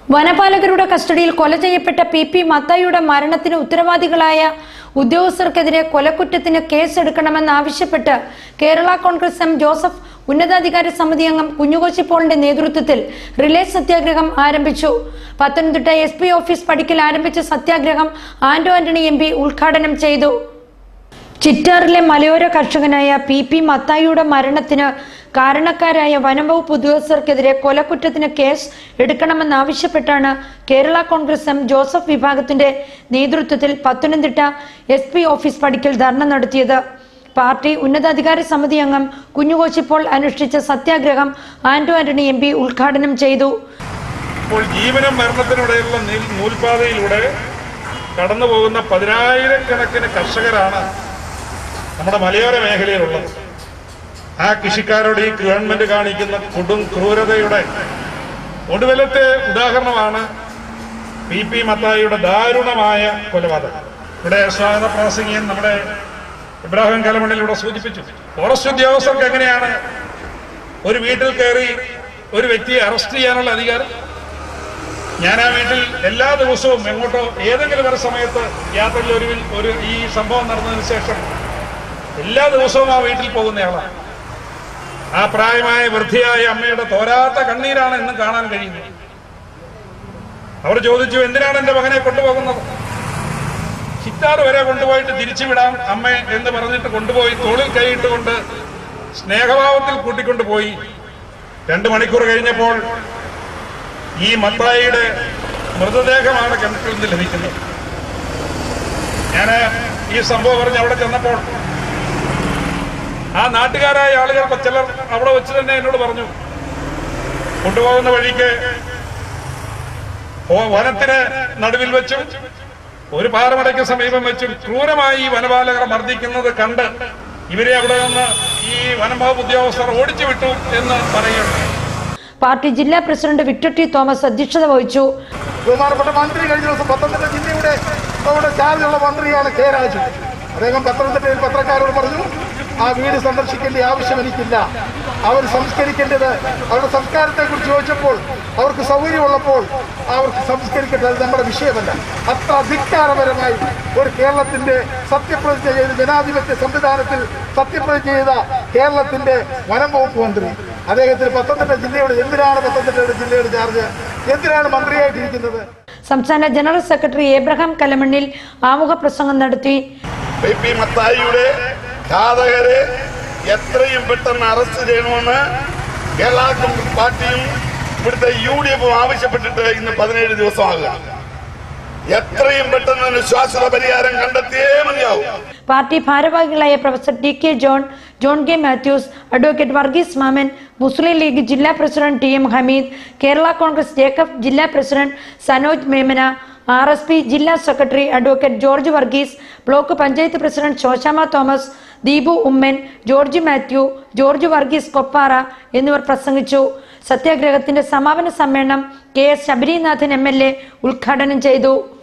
വനപാലകരുടെ കസ്റ്റഡിയിൽ കൊല ചെയ്യപ്പെട്ട പി പി മത്തായിയുടെ മരണത്തിന് ഉത്തരവാദികളായ ഉദ്യോഗസ്ഥർക്കെതിരെ കൊലക്കുറ്റത്തിന് കേസെടുക്കണമെന്നാവശ്യപ്പെട്ട് കേരള കോൺഗ്രസ് എം ജോസഫ് ഉന്നതാധികാര സമിതി അംഗം കുഞ്ഞുകോശി പോളിന്റെ നേതൃത്വത്തിൽ റിലേ സത്യാഗ്രഹം ആരംഭിച്ചു പത്തനംതിട്ട എസ് പി ഓഫീസ് പടിക്കൽ ആരംഭിച്ച സത്യാഗ്രഹം ആന്റോ ആന്റണി എം പി ഉദ്ഘാടനം ചെയ്തു ചിറ്റാറിലെ മലയോര കർഷകനായ പി പി മത്തായിയുടെ മരണത്തിന് കാരണക്കാരായ വനംവകുപ്പ് ഉദ്യോഗസ്ഥർക്കെതിരെ കൊലക്കുറ്റത്തിന് കേസ് എടുക്കണമെന്നാവശ്യപ്പെട്ടാണ് കേരള കോൺഗ്രസ് എം ജോസഫ് വിഭാഗത്തിന്റെ നേതൃത്വത്തിൽ പത്തനംതിട്ട എസ് പി ഓഫീസ് പടിക്കൽ ധർണ നടത്തിയത് പാർട്ടി ഉന്നതാധികാര സമിതി അംഗം കുഞ്ഞുകോശിപ്പോൾ അനുഷ്ഠിച്ച സത്യാഗ്രഹം ആന്റോ ആന്റണി എം പി ഉദ്ഘാടനം ചെയ്തു ഇപ്പോൾ ജീവനും മരണത്തിനിടയിലുള്ള നീൽ- നൂൽപാതയിലൂടെ കടന്നു പോകുന്ന പതിനായിരക്കണക്കിന് കർഷകരാണ് നമ്മുടെ മലയോര മേഖലയിലുള്ളത് ആ കൃഷിക്കാരോട് ഈ ഗവൺമെന്റ് കാണിക്കുന്ന കൊടും ക്രൂരതയുടെ ഒടുവിലത്തെ ഉദാഹരണമാണ് പി പി മത്തായിയുടെ ദാരുണമായ കൊലപാതകം ഇവിടെ സ്വാഗത പ്രാസംഗികൻ നമ്മുടെ ഇബ്രാഹിം കലമണ്ണിലൂടെ സൂചിപ്പിച്ചു ഫോറസ്റ്റ് ഉദ്യോഗസ്ഥർക്ക് എങ്ങനെയാണ് ഒരു വീട്ടിൽ കയറി ഒരു വ്യക്തിയെ അറസ്റ്റ് ചെയ്യാനുള്ള അധികാരം ഞാൻ ആ വീട്ടിൽ എല്ലാ ദിവസവും എങ്ങോട്ടോ ഏതെങ്കിലും ഒരു സമയത്ത് യാത്രയിൽ ഒരു ഒരു ഈ സംഭവം നടന്നതിന് ശേഷം എല്ലാ ദിവസവും ആ വീട്ടിൽ പോകുന്നയാളാണ് ആ പ്രായമായ വൃദ്ധിയായ അമ്മയുടെ തോരാത്ത കണ്ണീരാണ് ഇന്നും കാണാൻ കഴിയുന്നത് അവർ ചോദിച്ചു എന്തിനാണ് എന്റെ മകനെ കൊണ്ടുപോകുന്നത് ചിറ്റാർ വരെ കൊണ്ടുപോയിട്ട് തിരിച്ചു വിടാം അമ്മ എന്ന് പറഞ്ഞിട്ട് കൊണ്ടുപോയി തോളിൽ കൈയിട്ടുകൊണ്ട് സ്നേഹഭാവത്തിൽ കൂട്ടിക്കൊണ്ടുപോയി രണ്ടു മണിക്കൂർ കഴിഞ്ഞപ്പോൾ ഈ മത്തായിയുടെ മൃതദേഹമാണ് കിണറ്റിൽ നിന്ന് ലഭിക്കുന്നത് ഞാൻ ഈ സംഭവം പറഞ്ഞ് അവിടെ ചെന്നപ്പോൾ ആ നാട്ടുകാരായ ആളുകൾ ചിലർ അവിടെ വെച്ച് തന്നെ എന്നോട് പറഞ്ഞു കൊണ്ടുപോകുന്ന വഴിക്ക് ഓ- വനത്തിന് നടുവിൽ വെച്ചും ഒരു പാറമടയ്ക്ക് സമീപം വെച്ചും ക്രൂരമായി ഈ വനപാലകർ മർദ്ദിക്കുന്നത് കണ്ട് ഇവരെ അവിടെ നിന്ന് ഈ വനംവകുപ്പ് ഉദ്യോഗസ്ഥർ ഓടിച്ചു വിട്ടു എന്ന് പറയുകയുണ്ടായി പാർട്ടി ജില്ലാ പ്രസിഡന്റ് വിക്ടർ ടി തോമസ് അധ്യക്ഷത വഹിച്ചു ബഹുമാനപ്പെട്ട മന്ത്രി കഴിഞ്ഞ ദിവസം പത്തനംതിട്ട ജില്ലയുടെ നമ്മുടെ ചാർജുള്ള മന്ത്രിയാണ് കെ രാജു അദ്ദേഹം പത്തനംതിട്ടയിൽ പത്രക്കാരോട് പറഞ്ഞു ആ വീട് സന്ദർശിക്കേണ്ട ആവശ്യം എനിക്കില്ല അവർ സംസ്കരിക്കേണ്ടത് അവരുടെ സംസ്കാരത്തെ കുറിച്ച് ചോദിച്ചപ്പോൾ അവർക്ക് സൗകര്യമുള്ളപ്പോൾ അവർക്ക് സംസ്കരിക്കേണ്ടത് അത് നമ്മുടെ വിഷയമല്ല അത്ര അധികാരപരമായി ഒരു കേരളത്തിന്റെ സത്യപ്രതിജ്ഞ ചെയ്ത് ജനാധിപത്യ സംവിധാനത്തിൽ സത്യപ്രതിജ്ഞ ചെയ്ത കേരളത്തിന്റെ വനം വകുപ്പ് മന്ത്രി അദ്ദേഹത്തിന് പത്തനംതിട്ട ജില്ലയുടെ എന്തിനാണ് പത്തനംതിട്ട ജില്ലയുടെ ചാർജ് എന്തിനാണ് മന്ത്രിയായിട്ടിരിക്കുന്നത് സംസ്ഥാന ജനറൽ സെക്രട്ടറി ഏബ്രഹാം കലമണ്ണിൽ ആമുഖ പ്രസംഗം നടത്തി പി പി മത്തായിയുടെ ഘാതകരെ എത്രയും പെട്ടെന്ന് അറസ്റ്റ് ചെയ്യണമെന്ന് കേരള കോൺഗ്രസ് പാർട്ടിയും ഇവിടുത്തെ യു ഡി എഫും ആവശ്യപ്പെട്ടിട്ട് ഇന്ന് പതിനേഴ് ദിവസമാകുക എത്രയും പെട്ടെന്ന് അതിന് ശാശ്വത പരിഹാരം കണ്ടെത്തിയേ മതിയാവും പാർട്ടി ഭാരവാഹികളായ professor T K John John K Mathews advocate Varghese Mammen Muslim League ജില്ലാ president T M Hameed Kerala Congress Jacob ജില്ലാ president Sanoj Memana R S P ജില്ലാ secretary advocate George Varghese block panchayat president Shoshamma Thomas Deepu Oommen George Mathew George Varghese Koppara എന്നിവർ പ്രസംഗിച്ചു സത്യാഗ്രഹത്തിന്റെ സമാപന സമ്മേളനം K S Sabarinathan M L A ഉദ്ഘാടനം ചെയ്തു